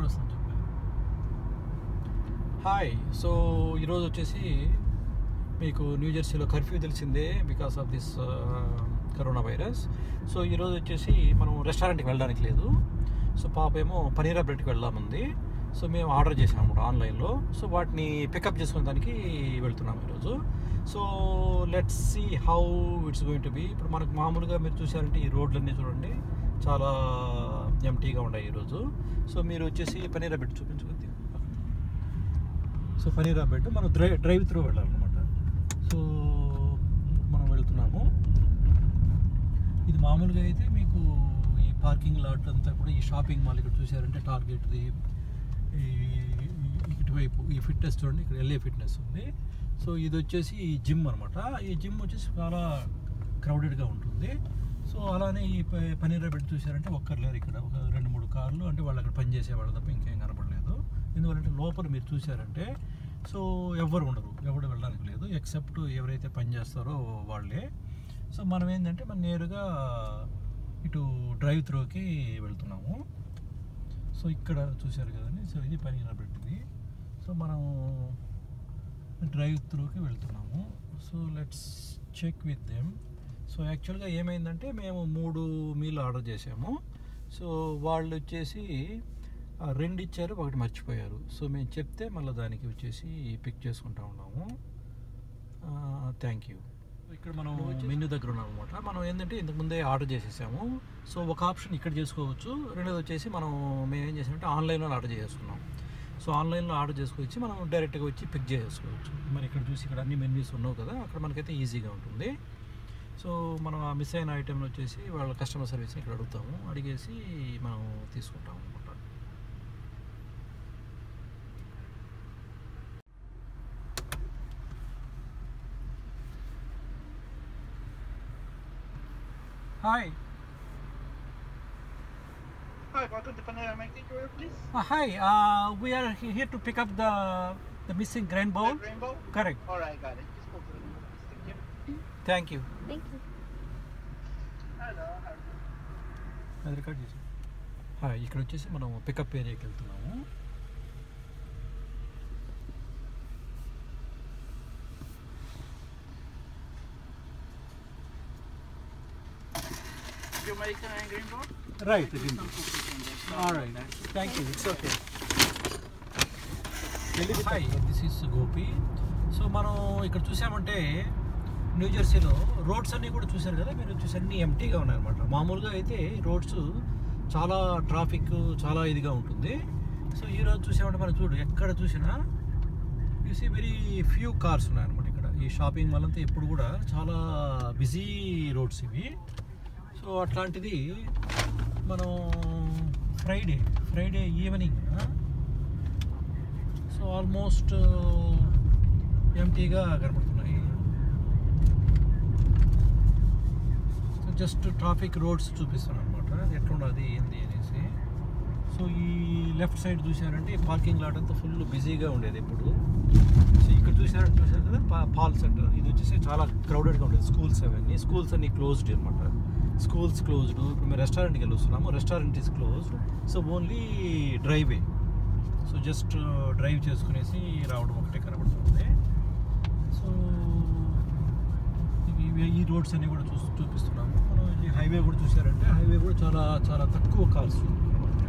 వస్తుంది చెప్పు hi so ఈరోజు వచ్చేసి మీకు న్యూ జెర్సీలో కర్ఫ్యూ తెలిసిందే because of this corona virus so ఈరోజు వచ్చేసి మనం రెస్టారెంట్కి వెళ్ళడానికి లేదు సో పాప ఏమో పనీరా బ్రెడ్కి వెళ్దామంది సో మేము ఆర్డర్ చేసాము అనమాట ఆన్లైన్లో సో వాటిని పికప్ చేసుకునే దానికి వెళ్తున్నాం ఈరోజు so let's see how it's going to be ఇప్పుడు మనకు మామూలుగా మీరు చూసారంటే ఈ రోడ్లన్నీ చూడండి చాలా ఎంటీగా ఉన్నాయి ఈరోజు సో మీరు వచ్చేసి పనీరా బెడ్ చూపించుకుంది సో పనీరా బెడ్ మనం డ్రైవ్ డ్రైవ్ త్రూ వెళ్ళాలన్నమాట సో మనం వెళ్తున్నాము ఇది మామూలుగా అయితే మీకు ఈ పార్కింగ్ లాట్ అంతా కూడా ఈ షాపింగ్ మాల్ ఇక్కడ చూసారంటే టార్గెట్ది ఈ ఈ- ఇటువైపు ఈ ఫిట్నెస్ చూడండి ఇక్కడ ఎల్ఏ ఫిట్నెస్ ఉంది సో ఇది వచ్చేసి ఈ జిమ్ అనమాట ఈ జిమ్ వచ్చేసి చాలా క్రౌడెడ్గా ఉంటుంది సో అలానే ఈ ప- పనీరా బెడ్ చూసారంటే ఒక్కరు లేరు ఇక్కడ ఒక రెండు మూడు కార్లు అంటే వాళ్ళు అక్కడ పని చేసేవాళ్ళు తప్ప ఇంకేం కనపడలేదు ఎందుకంటే లోపల మీరు చూసారంటే సో ఎవ్వరు ఉండరు ఎవరు వెళ్ళడానికి లేదు ఎక్సెప్ట్ ఎవరైతే పని చేస్తారో వాళ్ళే సో మనం ఏంటంటే మనం నేరుగా ఇటు డ్రైవ్ త్రూకి వెళ్తున్నాము సో ఇక్కడ చూశారు కదండి సో ఇది పనీరా బెడ్ ఇది సో మనం డ్రైవ్ త్రూకి వెళ్తున్నాము so let's check with them so యాక్చువల్గా ఏమైందంటే మేము మూడు మీల్ ఆర్డర్ చేసాము సో వాళ్ళు వచ్చేసి ఆ, రెండు ఇచ్చారు ఒకటి మర్చిపోయారు సో మేము చెప్తే మళ్ళీ దానికి వచ్చేసి పిక్ చేసుకుంటా ఉన్నాము థ్యాంక్ యూ ఇక్కడ మనం మెన్యూ దగ్గర ఉన్నాం అనమాట మనం ఏంటంటే ఇంతకు ముందే ఆర్డర్ చేసేసాము సో ఒక ఆప్షన్ ఇక్కడ చేసుకోవచ్చు రెండోది వచ్చేసి మనం మేము ఏం చేసామంటే ఆన్లైన్లో ఆర్డర్ చేసుకున్నాం సో ఆన్లైన్లో ఆర్డర్ చేసుకొచ్చి మనం డైరెక్ట్గా వచ్చి పిక్ చేసుకోవచ్చు మరి ఇక్కడ చూసి ఇక్కడ అన్ని మెన్యూస్ ఉన్నావు కదా అక్కడ మనకైతే ఈజీగా ఉంటుంది సో మనం ఆ మిస్ అయిన ఐటెంని వచ్చేసి వాళ్ళ కస్టమర్ సర్వీస్ ఇక్కడ అడుగుతాము అడిగేసి మనం తీసుకుంటాము అనమాట hi Hi, welcome to Panera. May I take your order, please? Hi we are here to pick up the the missing grain bowl Red Rainbow? Correct All right, got it. Just go to the number, please. Thank you. Thank you Thank you. Hello, how are you? అది record చేసి hi ఇక్కడ వచ్చేసి మనం pickup ఏరియాకి వెళ్తున్నాము Jamaican and Rainbow? Right All right thank you it's okay hi this is Gopi so మనం ఇక్కడ చూసామంటే న్యూ జెర్సీలో రోడ్స్ అన్నీ కూడా చూశారు కదా మీరు చూసి అన్నీ ఎంటీగా ఉన్నాయన్నమాట మామూలుగా అయితే రోడ్స్ చాలా ట్రాఫిక్ చాలా ఇదిగా ఉంటుంది సో ఈరోజు చూసామంటే మనం చూడు ఎక్కడ చూసినా సీ వెరీ ఫ్యూ కార్స్ ఉన్నాయన్నమాట ఇక్కడ ఈ షాపింగ్ మాల్ అంతా ఎప్పుడు కూడా చాలా బిజీ రోడ్స్ ఇవి సో అట్లాంటిది మనం Friday Friday evening so almost ఎంటీగా కనబడుతున్నాయి సో జస్ట్ ట్రాఫిక్ రోడ్స్ చూపిస్తాను అనమాట ఎట్లున్నది ఏంది అనేసి సో ఈ లెఫ్ట్ సైడ్ చూసారంటే ఈ పార్కింగ్ లాట్ అంతా ఫుల్ బిజీగా ఉండేది ఇప్పుడు సో ఇక్కడ చూసారంటే చూసారు కదా పా- పాల్ సెంటర్ ఇది వచ్చేసి చాలా క్రౌడెడ్గా ఉండేది స్కూల్స్ అవన్నీ స్కూల్స్ అన్ని క్లోజ్డ్ అనమాట స్కూల్స్ క్లోజ్డ్ ఇప్పుడు మేము రెస్టారెంట్కి వెళ్ళి వస్తున్నాము restaurant is closed so only డ్రైవే సో జస్ట్ డ్రైవ్ చేసుకునేసి రావడం ఒకటే కనబడుతుంది సో ఇవి- ఇవి- ఈ రోడ్స్ అన్ని కూడా చూ చూపిస్తున్నాము మనం ఈ హైవే కూడా చూసారంటే హైవే కూడా చాలా చాలా తక్కువ కార్స్ కనబడుతున్నాయి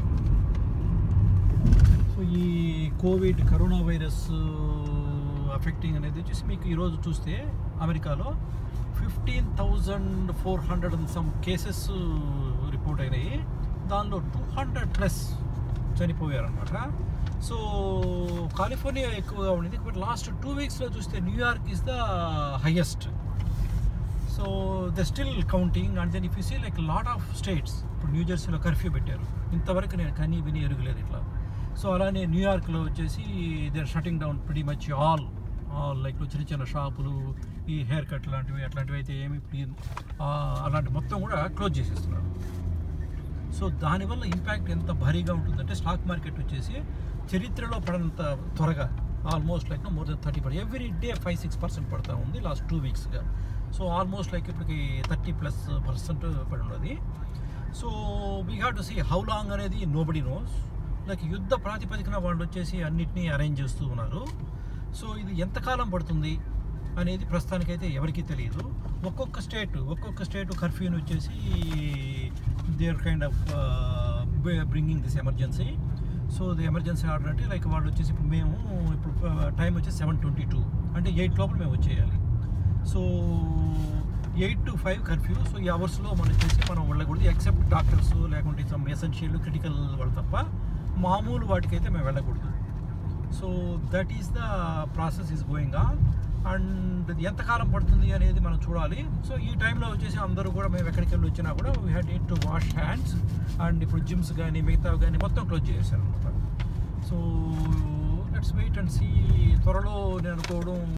సో ఈ కోవిడ్ కరోనా వైరస్ అఫెక్టింగ్ అనేది వచ్చేసి మీకు ఈరోజు చూస్తే అమెరికాలో fifteen thousand four hundred and some cases report అయినాయి దానిలో టూ హండ్రెడ్ ప్లస్ చనిపోయారనమాట సో కాలిఫోర్నియా ఎక్కువగా ఉండేది బట్ లాస్ట్ టూ వీక్స్లో చూస్తే New York is the highest so the still counting and then if you see like lot of states ఇప్పుడు న్యూ జెర్సీలో కర్ఫ్యూ పెట్టారు ఇంతవరకు నేను కనీ విని ఎరుగులేదు ఇట్లా సో అలానే న్యూయార్క్లో వచ్చేసి they are shutting down pretty much all all like చిన్న చిన్న షాపులు ఈ హెయిర్ కట్ లాంటివి అట్లాంటివి అయితే ఏమి ఇప్పుడు ఈ- ఆ, అలాంటి మొత్తం కూడా క్లోజ్ చేసేస్తున్నారు సో దానివల్ల ఇంపాక్ట్ ఎంత భారీగా ఉంటుందంటే స్టాక్ మార్కెట్ వచ్చేసి చరిత్రలో పడినంత త్వరగా almost like more then thirty percent every day five six percent పడతా ఉంది లాస్ట్ టూ వీక్స్గా సో ఆల్మోస్ట్ లైక్ ఇప్పటికి థర్టీ ప్లస్ పర్సెంట్ పడి ఉన్నది so we have to see how long అనేది నో బడీ నోస్ లైక్ యుద్ధ ప్రాతిపదికన వాళ్ళు వచ్చేసి అన్నిటినీ అరేంజ్ చేస్తూ ఉన్నారు సో ఇది ఎంతకాలం పడుతుంది అనేది ప్రస్తుతానికైతే ఎవరికీ తెలియదు ఒక్కొక్క స్టేట్ ఒక్కొక్క స్టేట్ కర్ఫ్యూని వచ్చేసి they are kind of bringing this emergency so the emergency order అంటే లైక్ వాళ్ళు వచ్చేసి ఇప్పుడు మేము ఇప్పుడు టైం వచ్చేసి సెవెన్ ట్వంటీ టూ అంటే ఎయిట్ లోపల మేము వచ్చేయాలి సో eight to five curfew so ఈ అవర్స్లో మనం వచ్చేసి మనం వెళ్ళకూడదు ఎక్సెప్ట్ డాక్టర్స్ లేకుంటే సమ్ ఎసెన్షియల్ క్రిటికల్ వాళ్ళు తప్ప మామూలు వాటికైతే మేము వెళ్ళకూడదు so that is the process is going on and ఎంతకాలం పడుతుంది అనేది మనం చూడాలి సో ఈ టైంలో వచ్చేసి అందరూ కూడా మేము ఎక్కడికి వెళ్ళి వచ్చినా కూడా we had need to wash hands and ఇప్పుడు జిమ్స్ కానీ మిగతావి కానీ మొత్తం క్లోజ్ చేశారు అనమాట so let's wait and see త్వరలో నేను అనుకోవడం